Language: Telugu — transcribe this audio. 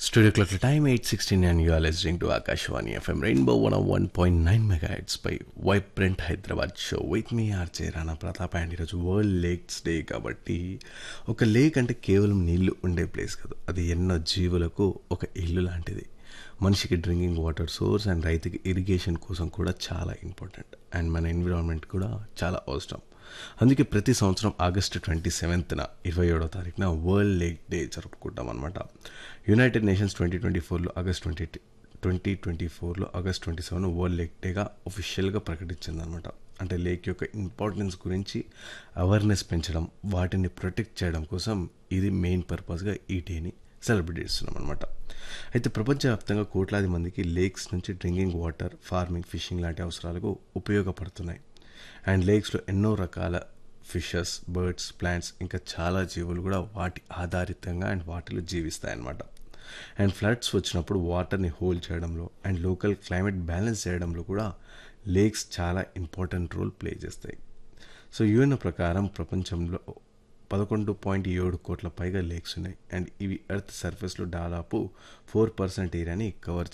Studio clock time 8.16 and you are listening to Akashwani FM Rainbow 101.9 megahertz by Vibrant Hyderabad show with me RJ Rana Pratap and ఈరోజు వరల్డ్ లేక్స్ డే కాబట్టి ఒక లేక్ అంటే కేవలం నీళ్లు ఉండే ప్లేస్ కాదు అది ఎన్నో జీవులకు ఒక ఇల్లు లాంటిది మనిషికి డ్రింకింగ్ వాటర్ సోర్స్ అండ్ రైతుకి ఇరిగేషన్ కోసం కూడా చాలా ఇంపార్టెంట్ అండ్ మన ఎన్విరాన్మెంట్ కూడా చాలా అవసరం అందుకే ప్రతి సంవత్సరం ఆగస్టు ట్వంటీ సెవెంత్న ఇరవై ఏడో తారీఖున వరల్డ్ లేక్ డే జరుపుకుంటాం అనమాట యునైటెడ్ నేషన్స్ ట్వంటీ ట్వంటీ ఫోర్లో ఆగస్ట్ ట్వంటీ ట్వంటీ ట్వంటీ ఫోర్లో August twenty seven world lake డేగా ఒఫిషియల్గా ప్రకటించిందనమాట అంటే లేక్ యొక్క ఇంపార్టెన్స్ గురించి అవేర్నెస్ పెంచడం వాటిని ప్రొటెక్ట్ చేయడం కోసం ఇది మెయిన్ పర్పస్గా ఈ డేని సెలబ్రేట్ చేస్తున్నాం అనమాట అయితే ప్రపంచవ్యాప్తంగా కోట్లాది మందికి లేక్స్ నుంచి డ్రింకింగ్ వాటర్ ఫార్మింగ్ ఫిషింగ్ లాంటి అవసరాలకు ఉపయోగపడుతున్నాయి అండ్ లేక్స్లో ఎన్నో రకాల ఫిషెస్ బర్డ్స్ ప్లాంట్స్ ఇంకా చాలా జీవులు కూడా వాటి ఆధారితంగా అండ్ వాటిలో జీవిస్తాయన్నమాట అండ్ ఫ్లడ్స్ వచ్చినప్పుడు వాటర్ని హోల్డ్ చేయడంలో అండ్ లోకల్ క్లైమేట్ బ్యాలెన్స్ చేయడంలో కూడా లేక్స్ చాలా ఇంపార్టెంట్ రోల్ ప్లే చేస్తాయి సో యుఎన్ ప్రకారం ప్రపంచంలో పదకొండు పాయింట్ ఏడు కోట్ల పైగా లేక్స్ ఉన్నాయి అండ్ ఇవి ఎర్త్ సర్ఫేస్లో దాదాపు ఫోర్ పర్సెంట్ ఏరియాని కవర్